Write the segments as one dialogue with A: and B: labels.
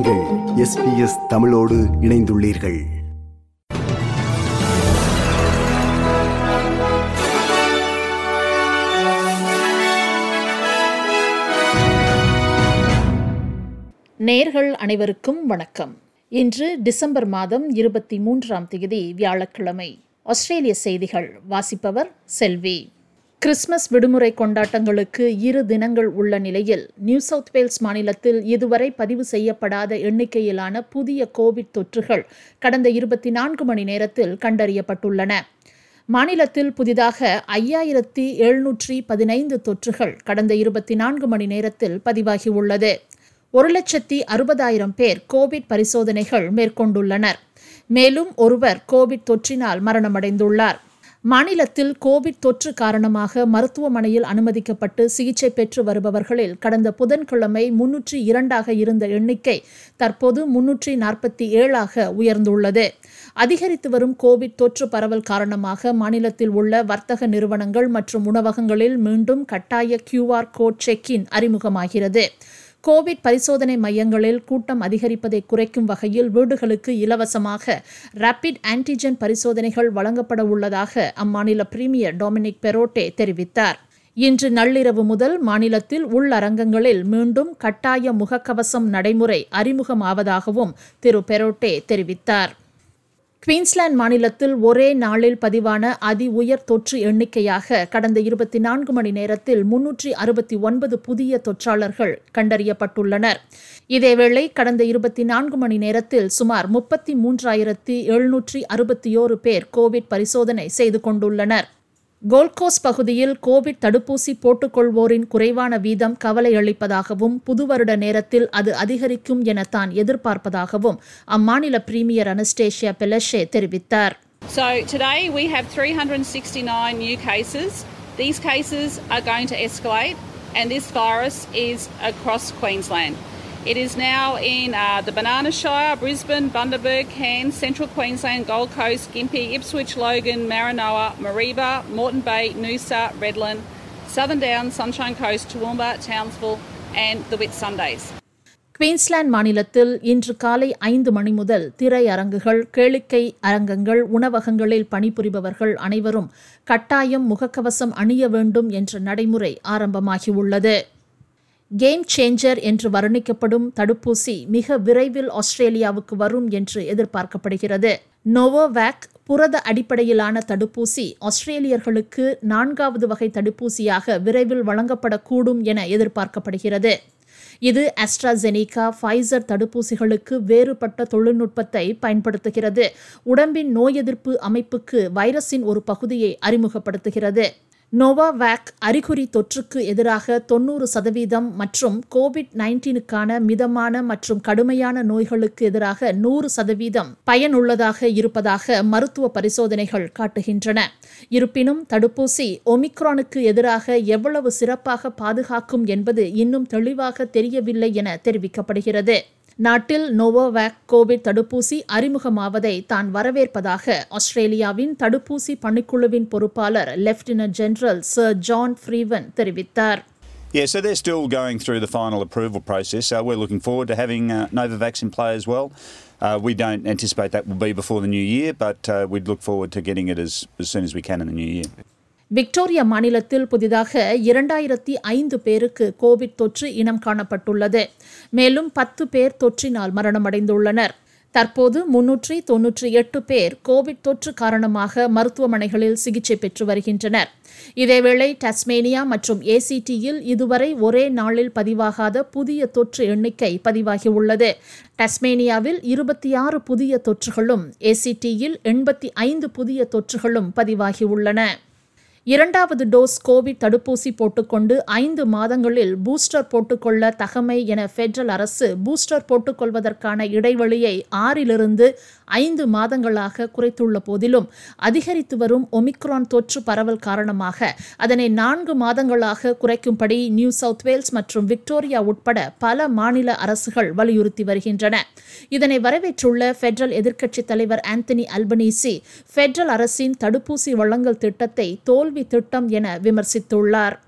A: நீங்கள் எஸ்பிஎஸ் தமிழோடு இணைந்துள்ளீர்கள்
B: நேர்கள் அனைவருக்கும் வணக்கம் இன்று டிசம்பர் மாதம் இருபத்தி மூன்றாம் தேதி வியாழக்கிழமை ஆஸ்திரேலிய செய்திகள் வாசிப்பவர் செல்வி கிறிஸ்மஸ் விடுமுறை கொண்டாட்டங்களுக்கு இரு தினங்கள் உள்ள நிலையில் நியூ சவுத் வேல்ஸ் மாநிலத்தில் இதுவரை பதிவு செய்யப்படாத எண்ணிக்கையிலான புதிய கோவிட் தொற்றுகள் கடந்த இருபத்தி நான்கு மணி நேரத்தில் கண்டறியப்பட்டுள்ளன மாநிலத்தில் புதிதாக ஐயாயிரத்தி எழுநூற்றி பதினைந்து தொற்றுகள் கடந்த இருபத்தி நான்கு மணி நேரத்தில் பதிவாகியுள்ளது ஒரு லட்சத்தி அறுபதாயிரம் பேர் கோவிட் பரிசோதனைகள் மேற்கொண்டுள்ளனர் மேலும் ஒருவர் கோவிட் தொற்றினால் மரணமடைந்துள்ளார் மாநிலத்தில் கோவிட் தொற்று காரணமாக மருத்துவமனையில் அனுமதிக்கப்பட்டு சிகிச்சை பெற்று வருபவர்களில் கடந்த புதன்கிழமை முன்னூற்றி இரண்டாக இருந்த எண்ணிக்கை தற்போது முன்னூற்றி நாற்பத்தி ஏழாக உயர்ந்துள்ளது அதிகரித்து வரும் கோவிட் தொற்று பரவல் காரணமாக மாநிலத்தில் உள்ள வர்த்தக நிறுவனங்கள் மற்றும் உணவகங்களில் மீண்டும் கட்டாய கியூஆர் கோட் செக்கின் அறிமுகமாகிறது கோவிட் பரிசோதனை மையங்களில் கூட்டம் அதிகரிப்பதை குறைக்கும் வகையில் வீடுகளுக்கு இலவசமாக ரேபிட் ஆன்டிஜென் பரிசோதனைகள் வழங்கப்பட உள்ளதாக அம்மாநில பிரீமியர் டொமினிக் பெரோட்டே தெரிவித்தார் இன்று நள்ளிரவு முதல் மாநிலத்தில் உள்ளரங்கங்களில் மீண்டும் கட்டாய முகக்கவசம் நடைமுறை அறிமுகமாவதாகவும் திரு பெரோட்டே தெரிவித்தார் குவீன்ஸ்லாந்து மாநிலத்தில் ஒரே நாளில் பதிவான அதி உயர் தொற்று எண்ணிக்கையாக கடந்த இருபத்தி நான்கு மணி நேரத்தில் முன்னூற்றி அறுபத்தி ஒன்பது புதிய தொற்றாளர்கள் கண்டறியப்பட்டுள்ளனர் இதேவேளை கடந்த இருபத்தி நான்கு மணி நேரத்தில் சுமார் முப்பத்தி மூன்றாயிரத்தி எழுநூற்றி அறுபத்தி ஓரு பேர் கோவிட் பரிசோதனை செய்து கொண்டுள்ளனர் கோல்கோஸ் பகுதியில் கோவிட் தடுப்பூசி போட்டுக்கொள்வோரின் குறைவான வீதம் கவலை அளிப்பதாகவும் புதுவருட நேரத்தில் அது அதிகரிக்கும் என தான் எதிர்பார்ப்பதாகவும் அம்மாநில பிரீமியர் அனஸ்டேஷியா பெலஷே தெரிவித்தார்
C: So today we have 369 new cases. These cases are going to escalate, and this virus is across Queensland. It is now in uh, the Banana Shire, Brisbane, Bundaberg, Cairns, Central Queensland, Gold Coast, Gympie, Ipswich, Logan, Maranoa, Mareeba, Moreton Bay, Noosa, Redland, Southern Downs, Sunshine Coast, Toowoomba, Townsville, and the Whitsundays.
B: Queensland மாநிலத்தில் இன்று காலை ஐந்து மணி முதல் திரையரங்குகள் கேளிக்கை அரங்கங்கள் உணவகங்களில் பணிபுரிபவர்கள் அனைவரும் கட்டாயம் முகக்கவசம் அணிய வேண்டும் என்ற நடைமுறை ஆரம்பமாகியுள்ளது கேம் சேஞ்சர் என்று வர்ணிக்கப்படும் தடுப்பூசி மிக விரைவில் ஆஸ்திரேலியாவுக்கு வரும் என்று எதிர்பார்க்கப்படுகிறது நோவோவேக் புரத அடிப்படையிலான தடுப்பூசி ஆஸ்திரேலியர்களுக்கு நான்காவது வகை தடுப்பூசியாக விரைவில் வழங்கப்படக்கூடும் என எதிர்பார்க்கப்படுகிறது இது அஸ்ட்ராசெனிகா ஃபைசர் தடுப்பூசிகளுக்கு வேறுபட்ட தொழில்நுட்பத்தை பயன்படுத்துகிறது உடம்பின் நோய் எதிர்ப்பு அமைப்புக்கு வைரஸின் ஒரு பகுதியை அறிமுகப்படுத்துகிறது நோவாவேக் அறிகுறி தொற்றுக்கு எதிராக தொண்ணூறு சதவீதம் மற்றும் கோவிட் நைன்டீனுக்கான மிதமான மற்றும் கடுமையான நோய்களுக்கு எதிராக நூறு சதவீதம் பயனுள்ளதாக இருப்பதாக மருத்துவ பரிசோதனைகள் காட்டுகின்றன இருப்பினும் தடுப்பூசி ஒமிக்ரானுக்கு எதிராக எவ்வளவு சிறப்பாக பாதுகாக்கும் என்பது இன்னும் தெளிவாக தெரியவில்லை என தெரிவிக்கப்படுகிறது நாட்டில் நோவோவேக் கோவிட் தடுப்பூசி அறிமுகமாவதை தான் வரவேற்பதாக ஆஸ்திரேலியாவின் தடுப்பூசி பணிக்குழுவின் பொறுப்பாளர் lieutenant general sir John Frewen தெரிவித்தார்
D: Yeah, so they're still going through the final approval process. Uh, we're looking forward to having uh, Novavax in play as well. Uh, we don't anticipate that will be before the new year, but uh, we'd look forward to getting it as, as soon as we can in the new year.
B: Victoria மாநிலத்தில் புதிதாக இரண்டாயிரத்தி ஐந்து பேருக்கு Covid தொற்று இனம் காணப்பட்டுள்ளது மேலும் பத்து பேர் தொற்றினால் மரணமடைந்துள்ளனர் தற்போது முன்னூற்றி தொன்னூற்றி எட்டு பேர் கோவிட் தொற்று காரணமாக மருத்துவமனைகளில் சிகிச்சை பெற்று வருகின்றனர் இதேவேளை டஸ்மேனியா மற்றும் ஏசிடியில் இதுவரை ஒரே நாளில் பதிவாகாத புதிய தொற்று எண்ணிக்கை பதிவாகியுள்ளது டஸ்மேனியாவில் இருபத்தி ஆறு புதிய தொற்றுகளும் ஏசிடியில் எண்பத்தி ஐந்து புதிய தொற்றுகளும் பதிவாகியுள்ளன இரண்டாவது டோஸ் கோவிட் தடுப்பூசி போட்டுக்கொண்டு ஐந்து மாதங்களில் பூஸ்டர் போட்டுக்கொள்ள தகமை என பெடரல் அரசு பூஸ்டர் போட்டுக்கொள்வதற்கான இடைவெளியை ஆறிலிருந்து ஐந்து மாதங்களாக குறைத்துள்ள போதிலும் அதிகரித்து வரும் ஒமிக்ரான் தொற்று பரவல் காரணமாக அதனை நான்கு மாதங்களாக குறைக்கும்படி நியூ சவுத் வேல்ஸ் மற்றும் விக்டோரியா உட்பட பல மாநில அரசுகள் வலியுறுத்தி வருகின்றன இதனை வரவேற்றுள்ள பெடரல் எதிர்க்கட்சித் தலைவர் ஆந்தனி அல்பனீசி பெடரல் அரசின் தடுப்பூசி வழங்கல் திட்டத்தை தோல்வி திட்டம் என விமர்சித்துள்ளார்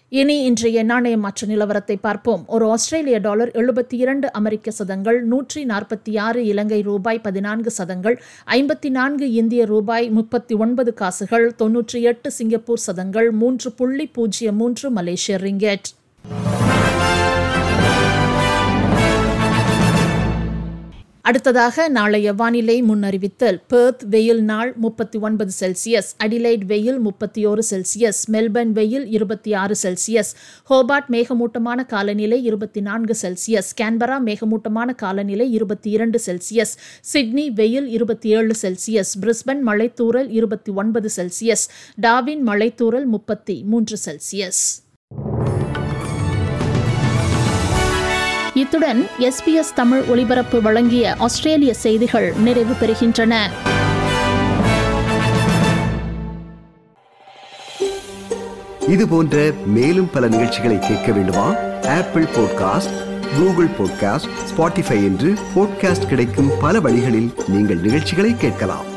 B: இனி இன்றைய நாணய மாற்று நிலவரத்தை பார்ப்போம் ஒரு ஆஸ்திரேலிய டாலர் எழுபத்தி இரண்டு அமெரிக்க சதங்கள் நூற்றி நாற்பத்தி ஆறு இலங்கை ரூபாய் பதினான்கு சதங்கள் ஐம்பத்தி நான்கு இந்திய ரூபாய் முப்பத்தி ஒன்பது காசுகள் தொன்னூற்றி எட்டு சிங்கப்பூர் சதங்கள் மூன்று புள்ளி பூஜ்ஜியம் மூன்று மலேசிய ரிங்கெட் அடுத்ததாக நாளைய வானிலை முன்னறிவித்தல் பெர்த் வெயில் நாள் முப்பத்தி ஒன்பது செல்சியஸ் அடிலைட் வெயில் முப்பத்தி ஓரு செல்சியஸ் மெல்பர்ன் வெயில் இருபத்தி ஆறு செல்சியஸ் ஹோபார்ட் மேகமூட்டமான காலநிலை இருபத்தி நான்கு செல்சியஸ் கேன்பரா மேகமூட்டமான காலநிலை இருபத்தி இரண்டு செல்சியஸ் சிட்னி வெயில் இருபத்தி ஏழு செல்சியஸ் பிரிஸ்பன் மழைத்தூறல் இருபத்தி ஒன்பது செல்சியஸ் டாவின் மழைத்தூறல் முப்பத்தி மூன்று செல்சியஸ் இத்துடன் எஸ்பிஎஸ் தமிழ் ஒலிபரப்பு வழங்கிய ஆஸ்திரேலிய செய்திகள் நிறைவு பெறுகின்றன
A: இது போன்ற மேலும் பல நிகழ்ச்சிகளை கேட்க வேண்டுமா Apple podcast Google podcast Spotify என்று பாட்காஸ்ட் கிடைக்கும் பல வழிகளில் நீங்கள் நிகழ்ச்சிகளை கேட்கலாம்